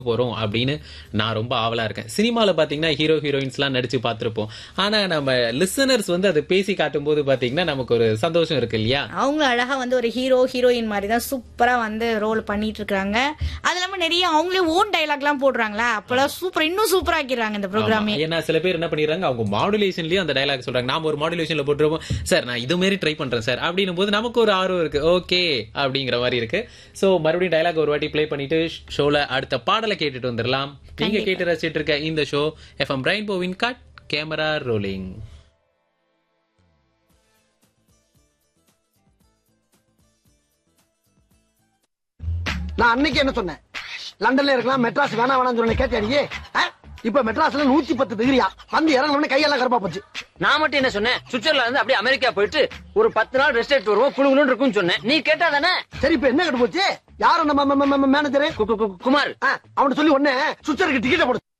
போறோம் அப்படின்னு நான் ரொம்ப ஆவலா இருக்கேன் சினிமால பாத்தீங்கன்னா ஹீரோ ஹீரோயின்ஸ் எல்லாம் நடிச்சு பார்த்திருப்போம் ஆனா நம்ம லிசனர்ஸ் வந்து அதை பேசி காட்டும் போது பாத்தீங்கன்னா நமக்கு ஒரு சந்தோஷம் இருக்கு இல்லையா அவங்க அழகா வந்து ஒரு ஹீரோ ஹீரோயின் மாதிரி தான் சூப்பரா வந்து ரோல் பண்ணிட்டு இருக்காங்க அது இல்லாம நிறைய அவங்களே ஓன் டைலாக் எல்லாம் போடுறாங்களா அப்பெல்லாம் சூப்பர் இன்னும் சூப்பரா ஆக்கிடுறாங்க இந்த ப்ரோக்ராமே ஆமா. ஏன்னா சில பேர் என்ன பண்ணிடுறாங்க அவங்க மாடுலேஷன்லயும் அந்த டயலாக் சொல்றாங்க நாம ஒரு மாடுலேஷன்ல போட்டுருப்போம் சார் நான் இது மாதிரி ட்ரை பண்றேன் சார் அப்படின்னும் போது நமக்கு ஒரு ஆர்வம் இருக்கு ஓகே அப்படிங்கிற மாதிரி இருக்கு சோ மறுபடியும் டயலாக் ஒரு வாட்டி ப்ளே பண்ணிட்டு ஷோல அடுத்த பாடலை கேட்டுட்டு வந்துடலாம் நீங்க கேட்டு ரசிச்சிட்டு இருக்க இந்த ஷோ எஃப்எம் ரெயின்போவின் கட் கேமரா ரோலிங் நான் அன்னைக்கு என்ன சொன்னேன் லண்டன்ல இருக்கலாம் மெட்ராஸ் வேணா வேணாம்னு சொன்னேன் கேட்டியா நீ ஆ? இப்ப மெட்ராஸ்ல நூத்தி பத்து டிகிரியா வந்து இறங்கின கையெல்லாம் கருப்பா போச்சு நான் மட்டும் என்ன சொன்னேன் சுவிட்சர்லாந்து இருந்து அப்படியே அமெரிக்கா போயிட்டு ஒரு பத்து நாள் ரெஸ்ட் எடுத்து வருவோம் குழு இருக்கும்னு சொன்னேன் நீ கேட்டா தானே சரி இப்ப என்ன கட்டு போச்சு யாரும் நம்ம மேனேஜரு குமார் அவன் சொல்லி ஒண்ணு சுவிட்சருக்கு டிக்கெட் போடு